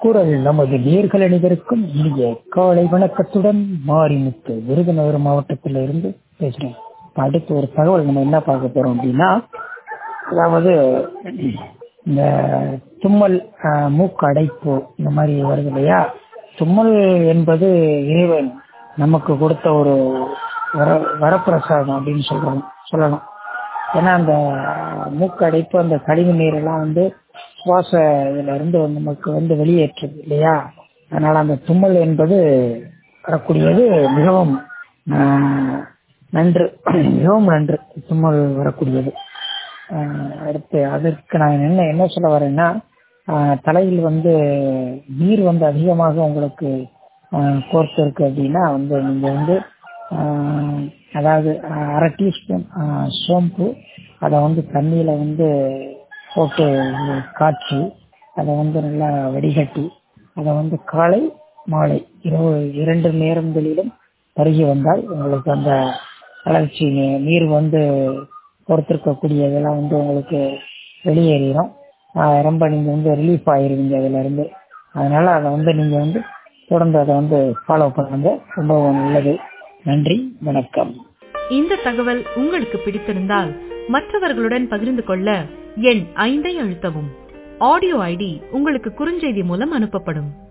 குரல் நமது நேர்கள் அனைவருக்கும் இனிய காலை வணக்கத்துடன் மாரிமுத்து விருதுநகர் மாவட்டத்தில் இருந்து பேசுறேன் இப்ப அடுத்து ஒரு தகவல் நம்ம என்ன பார்க்க போறோம் அப்படின்னா அதாவது இந்த தும்மல் ஆஹ், மூக்கு அடைப்பு இந்த மாதிரி வருது இல்லையா தும்மல் என்பது இறைவன் நமக்கு கொடுத்த ஒரு வர வரப்பிரசாதம் அப்படின்னு சொல்றோம் சொல்லலாம் ஏன்னா அந்த மூக்கு அடைப்பு அந்த கழிவு நீரெல்லாம் வந்து சுவாச இதுல இருந்து நமக்கு வந்து வெளியேற்றுது இல்லையா அதனால அந்த தும்மல் என்பது வரக்கூடியது மிகவும் ஆஹ், நன்று மிகவும் நன்று தும்மல் வரக்கூடியது ஆஹ், அடுத்து அதற்கு நான் என்ன என்ன சொல்ல வரேன்னா ஆஹ், தலையில் வந்து நீர் வந்து அதிகமாக உங்களுக்கு ஆஹ், கோர்த்து இருக்கு அப்படின்னா வந்து நீங்க வந்து ஆஹ், அதாவது ஆஹ், அரை டீஸ்பூன் சோம்பு அதை வந்து தண்ணியில வந்து போட்டு காய்ச்சி அதை வந்து நல்லா வடிகட்டி அதை வந்து காலை மாலை இரவு இரண்டு நேரங்களிலும் பருகி வந்தால் உங்களுக்கு அந்த வளர்ச்சி நீ- நீர் வந்து பொறுத்திருக்கக்கூடிய இதெல்லாம் வந்து உங்களுக்கு வெளியேறிடும் ஆஹ் ரொம்ப நீங்க வந்து ரிலீஃப் ஆயிருவீங்க அதுல இருந்து அதனால அதை வந்து நீங்க வந்து தொடர்ந்து அதை வந்து ஃபாலோ பண்ணுங்க ரொம்ப நல்லது நன்றி வணக்கம் இந்த தகவல் உங்களுக்கு பிடித்திருந்தால் மற்றவர்களுடன் பகிர்ந்து கொள்ள எண் ஐந்தை அழுத்தவும் ஆடியோ ஐடி உங்களுக்கு குறுஞ்செய்தி மூலம் அனுப்பப்படும்